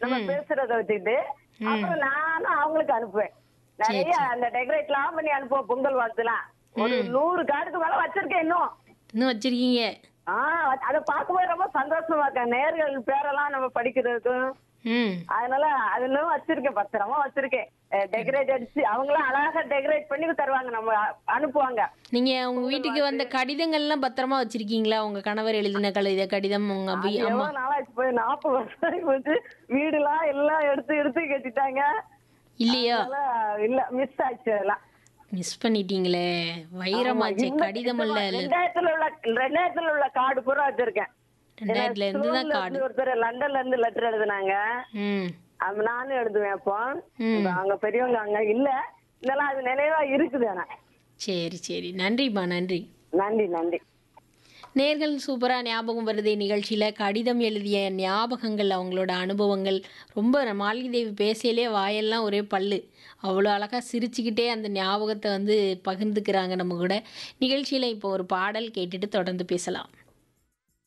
நம்ம பேசுறத வச்சுக்கிட்டு அப்புறம் நானும் அவங்களுக்கு அனுப்புவேன் நிறைய அந்த டெக்கரேட் எல்லாம் பண்ணி அனுப்புவோம் பொங்கல் வாழ்த்துலாம் ஒரு நூறு கார்டுக்கு மேல வச்சிருக்கேன் இன்னும் இன்னும் வச்சிருக்கீங்க ஆஹ் அதை பார்க்கும்போது ரொம்ப சந்தோஷமா இருக்கேன் நேர்கள் பேரெல்லாம் நம்ம படிக்கிறதுக்கும் ம் அதனால அதெல்லாம் வச்சிருக்கேன் பத்திரமா வச்சிருக்கேன் டெக்கரேட் அடிச்சு அவங்களாம் அழகா டெக்கரேட் பண்ணி தருவாங்க நம்ம அ- அனுப்புவாங்க நீங்க உங்க வீட்டுக்கு வந்த கடிதங்கள்லாம் பத்திரமா வச்சிருக்கீங்களா உங்க கணவர் எழுதின கடித கடிதம் உங்க அது வீ- அம்மா எவ்வளவு நாளாச்சு போய் நாற்பது வருஷம் ஆகி போச்சு வீடுலாம் எல்லாம் எடுத்து எடுத்து கட்டிட்டாங்க இல்லையா அதனால இல்ல மிஸ் ஆச்சு அதெல்லாம் மிஸ் பண்ணிட்டீங்களே வைரமாச்சே இந்த- கடிதம் அல்ல இல்ல ரெண்டாயிரத்துல உள்ள ரெண்டாயிரத்துல உள்ள கார்டு பூரா வச்சிருக்கேன் ரெண்டாயிரத்துல இருந்து தான் ஸ்கூல்ல கார்டு இருந்து ஒருத்தர் லண்டன்ல இருந்து லெட்டர் எழுதுனாங்க ம் அது நானும் எழுதுவேன் அப்போ ம். இப்ப அங்க பெரியவங்க அங்க இல்ல இதெல்லாம் அது நினைவா இருக்குது ஆனா சரி சரி நன்றிம்மா நன்றி நன்றி நன்றி நேர்கள் சூப்பராக ஞாபகம் வருதே நிகழ்ச்சியில் கடிதம் எழுதிய ஞாபகங்கள் அவங்களோட அனுபவங்கள் ரொம்ப மாலினி தேவி பேசையிலே வாயெல்லாம் ஒரே பல்லு அவ்வளோ அழகாக சிரிச்சுக்கிட்டே அந்த ஞாபகத்தை வந்து பகிர்ந்துக்கிறாங்க நம்ம கூட நிகழ்ச்சியில் இப்போ ஒரு பாடல் கேட்டுட்டு தொடர்ந்து பேசலாம்